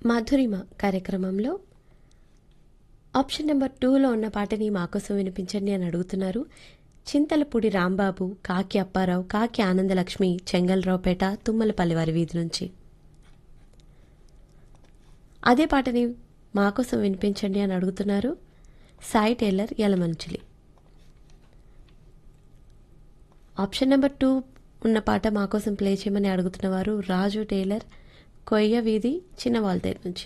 మధురిమ కార్యక్రమంలో option number టూలో ఉన్న పాటని మాకోసం వినిపించండి అని అడుగుతున్నారు చింతలపూడి రాంబాబు కాకి అప్పారావు కాకి ఆనందలక్ష్మి చెంగల్రావుపేట తుమ్మలపల్లి వారి వీధి నుంచి అదే పాటని మాకోసం వినిపించండి అని అడుగుతున్నారు Sai tailor Yelamanchili option number two ఉన్న పాట మాకోసం ప్లే చేయమని అడుగుతున్న వారు రాజు టైలర్ కొయ్య వీధి చిన్నవాల్తేరు నుంచి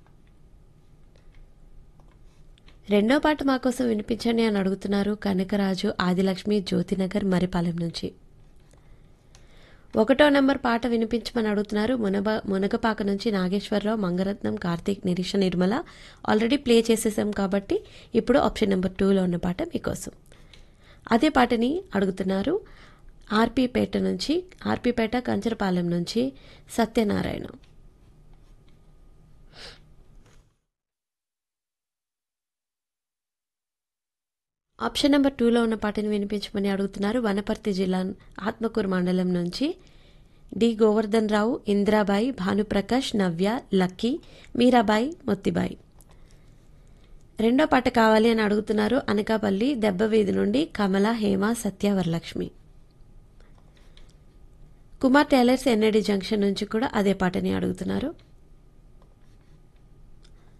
రెండో పాట మాకోసం వినిపించండి అని అడుగుతున్నారు కనకరాజు ఆదిలక్ష్మి జ్యోతినగర్ మరిపాలెం నుంచి ఒకటో నెంబర్ పాట వినిపించమని అడుగుతున్నారు మునబ మునగపాక నుంచి నాగేశ్వరరావు మంగరత్నం కార్తీక్ నిరీష నిర్మల ఆల్రెడీ ప్లే చేసేసాం కాబట్టి ఇప్పుడు ఆప్షన్ నెంబర్ టూలో ఉన్న పాట మీకోసం అదే పాటని అడుగుతున్నారు ఆర్పీపేట నుంచి ఆర్పీపేట కంచరపాలెం నుంచి సత్యనారాయణ ఆప్షన్ నెంబర్ టూలో ఉన్న పాటని వినిపించమని అడుగుతున్నారు వనపర్తి జిల్లా ఆత్మకూరు మండలం నుంచి డి గోవర్ధన్ రావు ఇందిరాబాయి భానుప్రకాష్ నవ్య లక్కీ మీరాబాయి మొత్తిబాయి రెండో పాట కావాలి అని అడుగుతున్నారు అనకాపల్లి దెబ్బవీధి నుండి Kamala Hema Satya Varalakshmi Kumar tailors NID junction నుంచి కూడా అదే పాటని అడుగుతున్నారు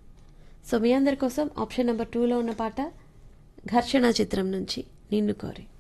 సో మీ అందరి కోసం ఆప్షన్ నెంబర్ టూలో ఉన్న పాట ఘర్షణ చిత్రం నుంచి నిన్ను కోరి